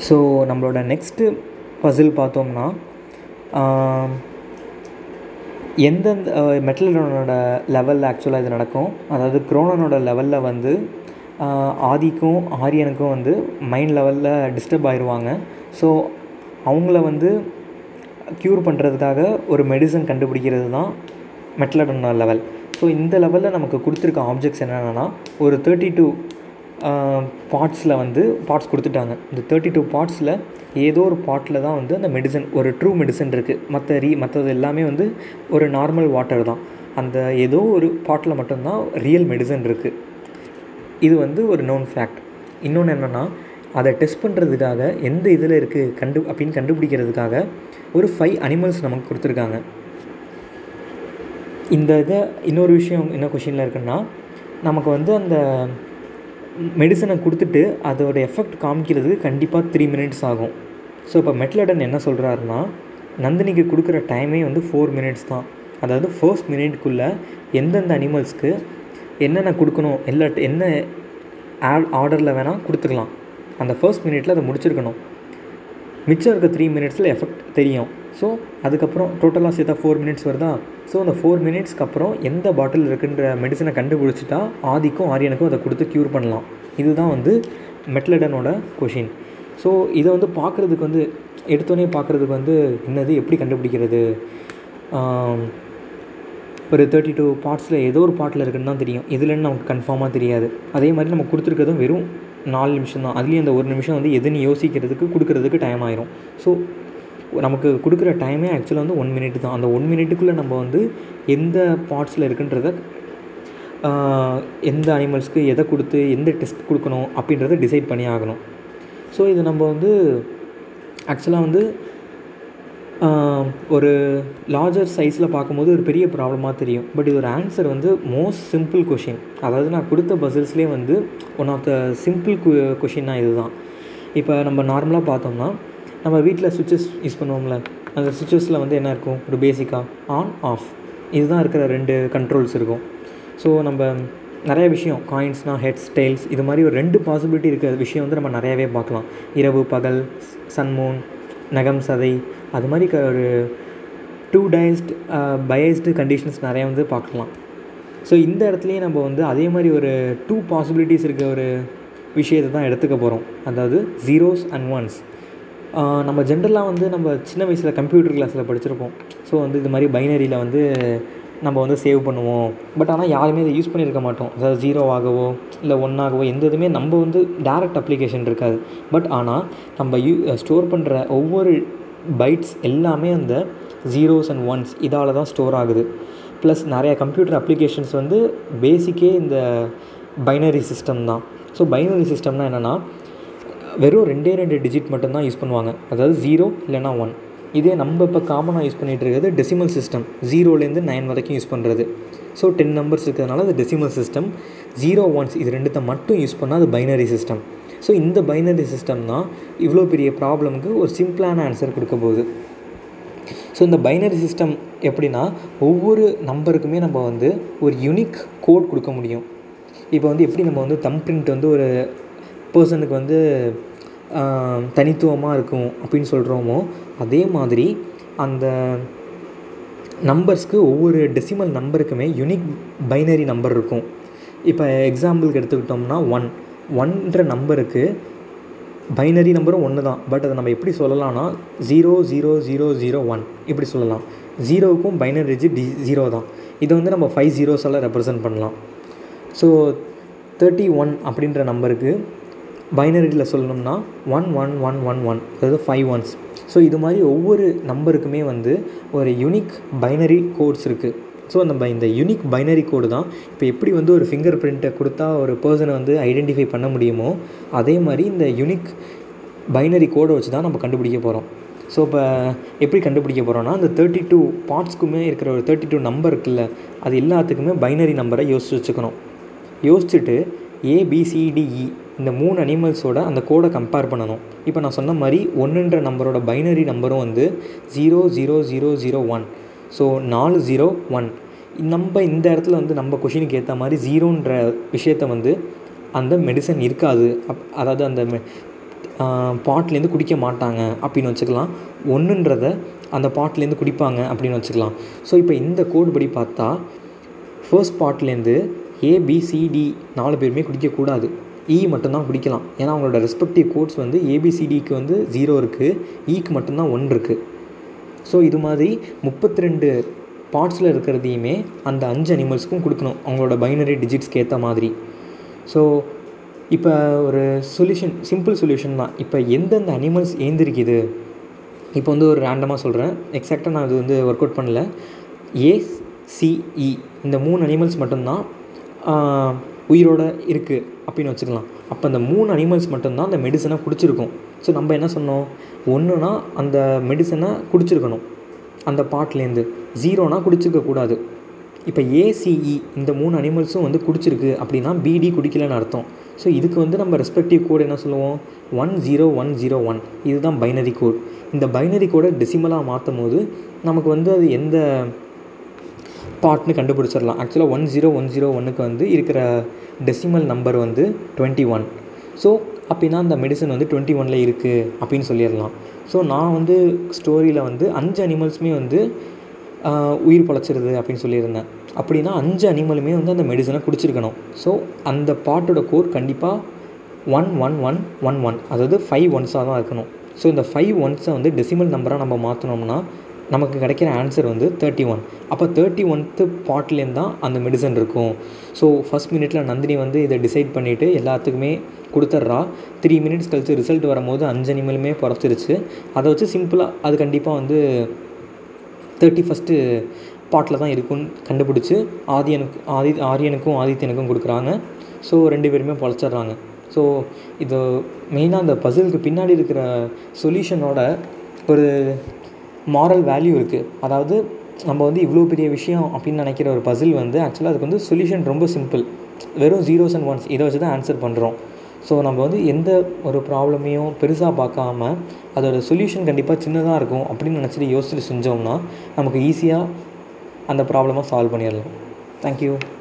so நம்மளோட next Basil பார்த்தோம்னா எந்தெந்த மெட்டலனோட லெவலில் ஆக்சுவலாக இது நடக்கும் அதாவது குரோனனோட லெவலில் வந்து ஆதிக்கும் ஆரியனுக்கும் வந்து மைண்ட் லெவலில் டிஸ்டர்ப் ஆயிடுவாங்க ஸோ அவங்கள வந்து க்யூர் பண்ணுறதுக்காக ஒரு மெடிசன் கண்டுபிடிக்கிறது தான் மெட்லடனோட லெவல் ஸோ இந்த லெவலில் நமக்கு கொடுத்துருக்க ஆப்ஜெக்ட்ஸ் என்னென்னா ஒரு தேர்ட்டி டூ பார்ட்ஸில் வந்து பார்ட்ஸ் கொடுத்துட்டாங்க இந்த தேர்ட்டி டூ பார்ட்ஸில் ஏதோ ஒரு பார்ட்டில் தான் வந்து அந்த மெடிசன் ஒரு ட்ரூ மெடிசன் இருக்குது மற்ற ரீ மற்றது எல்லாமே வந்து ஒரு நார்மல் வாட்டர் தான் அந்த ஏதோ ஒரு பாட்டில் மட்டும்தான் ரியல் மெடிசன் இருக்குது இது வந்து ஒரு நோன் ஃபேக்ட் இன்னொன்று என்னென்னா அதை டெஸ்ட் பண்ணுறதுக்காக எந்த இதில் இருக்குது கண்டு அப்படின்னு கண்டுபிடிக்கிறதுக்காக ஒரு ஃபைவ் அனிமல்ஸ் நமக்கு கொடுத்துருக்காங்க இந்த இதை இன்னொரு விஷயம் என்ன கொஷினில் இருக்குன்னா நமக்கு வந்து அந்த மெடிசனை கொடுத்துட்டு அதோட எஃபெக்ட் காமிக்கிறதுக்கு கண்டிப்பாக த்ரீ மினிட்ஸ் ஆகும் ஸோ இப்போ மெட்லடன் என்ன சொல்கிறாருன்னா நந்தினிக்கு கொடுக்குற டைமே வந்து ஃபோர் மினிட்ஸ் தான் அதாவது ஃபர்ஸ்ட் மினிட்குள்ளே எந்தெந்த அனிமல்ஸ்க்கு என்னென்ன கொடுக்கணும் எல்லா என்ன ஆர்டரில் வேணால் கொடுத்துக்கலாம் அந்த ஃபர்ஸ்ட் மினிட்டில் அதை முடிச்சிருக்கணும் மிச்சம் இருக்க த்ரீ மினிட்ஸில் எஃபெக்ட் தெரியும் ஸோ அதுக்கப்புறம் டோட்டலாக சேர்த்தா ஃபோர் மினிட்ஸ் வருதா ஸோ அந்த ஃபோர் மினிட்ஸ்க்கு அப்புறம் எந்த பாட்டில் இருக்குன்ற மெடிசனை கண்டுபிடிச்சிட்டா ஆதிக்கும் ஆரியனுக்கும் அதை கொடுத்து க்யூர் பண்ணலாம் இதுதான் வந்து மெட்லடனோட கொஷின் ஸோ இதை வந்து பார்க்குறதுக்கு வந்து எடுத்தோடனே பார்க்குறதுக்கு வந்து என்னது எப்படி கண்டுபிடிக்கிறது ஒரு தேர்ட்டி டூ பார்ட்ஸில் ஏதோ ஒரு பார்ட்டில் இருக்குன்னு தான் தெரியும் இதுலன்னு நமக்கு கன்ஃபார்மாக தெரியாது அதே மாதிரி நம்ம கொடுத்துருக்கிறதும் வெறும் நாலு நிமிஷம் தான் அதுலேயும் அந்த ஒரு நிமிஷம் வந்து எதுன்னு யோசிக்கிறதுக்கு கொடுக்குறதுக்கு டைம் ஆயிரும் ஸோ நமக்கு கொடுக்குற டைமே ஆக்சுவலாக வந்து ஒன் மினிட் தான் அந்த ஒன் மினிட்டுக்குள்ளே நம்ம வந்து எந்த பார்ட்ஸில் இருக்குன்றத எந்த அனிமல்ஸ்க்கு எதை கொடுத்து எந்த டெஸ்ட் கொடுக்கணும் அப்படின்றத டிசைட் பண்ணி ஆகணும் ஸோ இது நம்ம வந்து ஆக்சுவலாக வந்து ஒரு லார்ஜர் சைஸில் பார்க்கும்போது ஒரு பெரிய ப்ராப்ளமாக தெரியும் பட் இது ஒரு ஆன்சர் வந்து மோஸ்ட் சிம்பிள் கொஷின் அதாவது நான் கொடுத்த பசில்ஸ்லேயே வந்து ஒன் ஆஃப் த சிம்பிள் கொஷின்னா இதுதான் இப்போ நம்ம நார்மலாக பார்த்தோம்னா நம்ம வீட்டில் சுவிட்சஸ் யூஸ் பண்ணுவோம்ல அந்த சுவிட்சஸில் வந்து என்ன இருக்கும் ஒரு பேசிக்காக ஆன் ஆஃப் இதுதான் இருக்கிற ரெண்டு கண்ட்ரோல்ஸ் இருக்கும் ஸோ நம்ம நிறைய விஷயம் காயின்ஸ்னால் ஹெட்ஸ் டெய்ல்ஸ் இது மாதிரி ஒரு ரெண்டு பாசிபிலிட்டி இருக்கிற விஷயம் வந்து நம்ம நிறையாவே பார்க்கலாம் இரவு பகல் சன்மூன் நகம் சதை அது மாதிரி க ஒரு டூ டயஸ்ட் பயஸ்டு கண்டிஷன்ஸ் நிறையா வந்து பார்க்கலாம் ஸோ இந்த இடத்துலையே நம்ம வந்து அதே மாதிரி ஒரு டூ பாசிபிலிட்டிஸ் இருக்க ஒரு விஷயத்தை தான் எடுத்துக்க போகிறோம் அதாவது ஜீரோஸ் அண்ட் ஒன்ஸ் நம்ம ஜென்ரலாக வந்து நம்ம சின்ன வயசில் கம்ப்யூட்டர் கிளாஸில் படிச்சிருப்போம் ஸோ வந்து இது மாதிரி பைனரியில் வந்து நம்ம வந்து சேவ் பண்ணுவோம் பட் ஆனால் யாருமே இதை யூஸ் பண்ணியிருக்க மாட்டோம் அதாவது ஜீரோ ஆகவோ இல்லை ஒன் ஆகவோ எந்த இதுவுமே நம்ம வந்து டேரக்ட் அப்ளிகேஷன் இருக்காது பட் ஆனால் நம்ம யூ ஸ்டோர் பண்ணுற ஒவ்வொரு பைட்ஸ் எல்லாமே அந்த ஜீரோஸ் அண்ட் ஒன்ஸ் இதால் தான் ஸ்டோர் ஆகுது ப்ளஸ் நிறையா கம்ப்யூட்டர் அப்ளிகேஷன்ஸ் வந்து பேசிக்கே இந்த பைனரி சிஸ்டம் தான் ஸோ பைனரி சிஸ்டம்னா என்னென்னா வெறும் ரெண்டே ரெண்டு டிஜிட் மட்டும்தான் யூஸ் பண்ணுவாங்க அதாவது ஜீரோ இல்லைனா ஒன் இதே நம்ம இப்போ காமனாக யூஸ் பண்ணிகிட்டு இருக்கிறது டெசிமல் சிஸ்டம் ஜீரோலேருந்து நைன் வரைக்கும் யூஸ் பண்ணுறது ஸோ டென் நம்பர்ஸ் இருக்கிறதுனால அது டெசிமல் சிஸ்டம் ஜீரோ ஒன்ஸ் இது ரெண்டுத்தை மட்டும் யூஸ் பண்ணால் அது பைனரி சிஸ்டம் ஸோ இந்த பைனரி சிஸ்டம் தான் இவ்வளோ பெரிய ப்ராப்ளம்க்கு ஒரு சிம்பிளான ஆன்சர் கொடுக்க போகுது ஸோ இந்த பைனரி சிஸ்டம் எப்படின்னா ஒவ்வொரு நம்பருக்குமே நம்ம வந்து ஒரு யூனிக் கோட் கொடுக்க முடியும் இப்போ வந்து எப்படி நம்ம வந்து தம் பிரிண்ட் வந்து ஒரு பர்சனுக்கு வந்து தனித்துவமாக இருக்கும் அப்படின்னு சொல்கிறோமோ அதே மாதிரி அந்த நம்பர்ஸ்க்கு ஒவ்வொரு டெசிமல் நம்பருக்குமே யூனிக் பைனரி நம்பர் இருக்கும் இப்போ எக்ஸாம்பிளுக்கு எடுத்துக்கிட்டோம்னா ஒன் ஒன்ற நம்பருக்கு பைனரி நம்பரும் ஒன்று தான் பட் அதை நம்ம எப்படி சொல்லலாம்னா zero zero zero zero one இப்படி சொல்லலாம் ஜீரோவுக்கும் பைனரி டிஜிட் டி ஜீரோ தான் இதை வந்து நம்ம ஃபைவ் ஜீரோஸால் ரெப்ரசன்ட் பண்ணலாம் ஸோ தேர்ட்டி ஒன் அப்படின்ற நம்பருக்கு பைனரியில் சொல்லணும்னா one one one one one அதாவது ஃபைவ் ஒன்ஸ் ஸோ இது மாதிரி ஒவ்வொரு நம்பருக்குமே வந்து ஒரு யூனிக் பைனரி கோட்ஸ் இருக்குது ஸோ நம்ம இந்த யூனிக் பைனரி கோடு தான் இப்போ எப்படி வந்து ஒரு ஃபிங்கர் பிரிண்ட்டை கொடுத்தா ஒரு பர்சனை வந்து ஐடென்டிஃபை பண்ண முடியுமோ அதே மாதிரி இந்த யூனிக் பைனரி கோடை வச்சு தான் நம்ம கண்டுபிடிக்க போகிறோம் ஸோ இப்போ எப்படி கண்டுபிடிக்க போகிறோன்னா அந்த தேர்ட்டி டூ பார்ட்ஸ்க்குமே இருக்கிற ஒரு தேர்ட்டி டூ நம்பர் இருக்குல்ல அது எல்லாத்துக்குமே பைனரி நம்பரை யோசிச்சு வச்சுக்கணும் யோசிச்சுட்டு ஏபிசிடிஇ இந்த மூணு அனிமல்ஸோட அந்த கோடை கம்பேர் பண்ணணும் இப்போ நான் சொன்ன மாதிரி ஒன்றுன்ற நம்பரோட பைனரி நம்பரும் வந்து zero zero zero zero one so நாலு ஜீரோ ஒன் நம்ம இந்த இடத்துல வந்து நம்ம கொஷினுக்கு ஏற்ற மாதிரி ஜீரோன்ற விஷயத்த வந்து அந்த மெடிசன் இருக்காது அப் அதாவது அந்த மெ பாட்லேருந்து குடிக்க மாட்டாங்க அப்படின்னு வச்சுக்கலாம் ஒன்றுன்றத அந்த பாட்லேருந்து குடிப்பாங்க அப்படின்னு வச்சுக்கலாம் ஸோ இப்போ இந்த கோடு படி பார்த்தா ஃபர்ஸ்ட் பாட்லேருந்து ஏபிசிடி நாலு பேருமே குடிக்கக்கூடாது இ மட்டும்தான் குடிக்கலாம் ஏன்னா அவங்களோட ரெஸ்பெக்டிவ் கோட்ஸ் வந்து ஏபிசிடிக்கு வந்து ஜீரோ இருக்குது ஈக்கு மட்டும்தான் ஒன் இருக்குது ஸோ இது மாதிரி முப்பத்தி ரெண்டு பார்ட்ஸில் இருக்கிறதையுமே அந்த அஞ்சு அனிமல்ஸ்க்கும் கொடுக்கணும் அவங்களோட பைனரி டிஜிட்ஸ்க்கு ஏற்ற மாதிரி ஸோ இப்போ ஒரு சொல்யூஷன் சிம்பிள் சொல்யூஷன் தான் இப்போ எந்தெந்த அனிமல்ஸ் ஏந்திருக்குது இப்போ வந்து ஒரு ரேண்டமாக சொல்கிறேன் எக்ஸாக்டாக நான் இது வந்து ஒர்க் அவுட் பண்ணல ஏசிஇ இந்த மூணு அனிமல்ஸ் மட்டும்தான் உயிரோட இருக்குது அப்படின்னு வச்சுக்கலாம் அப்போ அந்த மூணு அனிமல்ஸ் மட்டும்தான் அந்த மெடிசனை குடிச்சிருக்கும் ஸோ நம்ம என்ன சொன்னோம் ஒன்றுனா அந்த மெடிசனை குடிச்சிருக்கணும் அந்த பாட்லேருந்து ஜீரோனா குடிச்சிருக்க கூடாது இப்போ ஏசிஇ இந்த மூணு அனிமல்ஸும் வந்து குடிச்சிருக்கு அப்படின்னா பிடி குடிக்கலன்னு அர்த்தம் ஸோ இதுக்கு வந்து நம்ம ரெஸ்பெக்டிவ் கோட் என்ன சொல்லுவோம் one zero one zero one இதுதான் பைனரி கோட் இந்த பைனரி கோடை டெசிமலாக மாற்றும் போது நமக்கு வந்து அது எந்த பார்ட்னு கண்டுபிடிச்சிடலாம் ஆக்சுவலாக ஒன் ஜீரோ ஒன் ஜீரோ ஒன்னுக்கு வந்து இருக்கிற டெசிமல் நம்பர் வந்து டுவெண்ட்டி ஒன் ஸோ அப்படின்னா அந்த மெடிசன் வந்து டுவெண்ட்டி ஒனில் இருக்குது அப்படின்னு சொல்லிடலாம் ஸோ நான் வந்து ஸ்டோரியில் வந்து அஞ்சு அனிமல்ஸுமே வந்து உயிர் பழச்சிருது அப்படின்னு சொல்லியிருந்தேன் அப்படின்னா அஞ்சு அனிமலுமே வந்து அந்த மெடிசனை குடிச்சிருக்கணும் ஸோ அந்த பாட்டோட கோர் கண்டிப்பாக one one one one one அதாவது ஃபைவ் ஒன்ஸாக தான் இருக்கணும் ஸோ இந்த ஃபைவ் ஒன்ஸை வந்து டெசிமல் நம்பராக நம்ம மாற்றினோம்னா நமக்கு கிடைக்கிற ஆன்சர் வந்து தேர்ட்டி ஒன் அப்போ தேர்ட்டி ஒன்த்து பாட்லேருந்து தான் அந்த மெடிசன் இருக்கும் ஸோ ஃபஸ்ட் மினிட்ல நந்தினி வந்து இதை டிசைட் பண்ணிவிட்டு எல்லாத்துக்குமே கொடுத்துட்றா த்ரீ மினிட்ஸ் கழித்து ரிசல்ட் வரும்போது அஞ்சு அனிமலுமே பிறச்சிருச்சு அதை வச்சு சிம்பிளாக அது கண்டிப்பாக வந்து தேர்ட்டி ஃபஸ்ட்டு பாட்டில் தான் இருக்குன்னு கண்டுபிடிச்சி ஆதியனுக்கு ஆதி ஆரியனுக்கும் ஆதித்யனுக்கும் கொடுக்குறாங்க ஸோ ரெண்டு பேருமே பொழைச்சிட்றாங்க ஸோ இது மெயினாக அந்த பசிலுக்கு பின்னாடி இருக்கிற சொல்யூஷனோட ஒரு மாரல் வேல்யூ இருக்குது அதாவது நம்ம வந்து இவ்வளோ பெரிய விஷயம் அப்படின்னு நினைக்கிற ஒரு பசில் வந்து ஆக்சுவலாக அதுக்கு வந்து சொல்யூஷன் ரொம்ப சிம்பிள் வெறும் ஜீரோஸ் அண்ட் ஒன்ஸ் இதை வச்சு தான் ஆன்சர் பண்ணுறோம் ஸோ நம்ம வந்து எந்த ஒரு ப்ராப்ளமையும் பெருசாக பார்க்காம அதோட சொல்யூஷன் கண்டிப்பாக சின்னதாக இருக்கும் அப்படின்னு நினச்சிட்டு யோசிச்சுட்டு செஞ்சோம்னா நமக்கு ஈஸியாக அந்த ப்ராப்ளமாக சால்வ் பண்ணிடலாம் தேங்க்யூ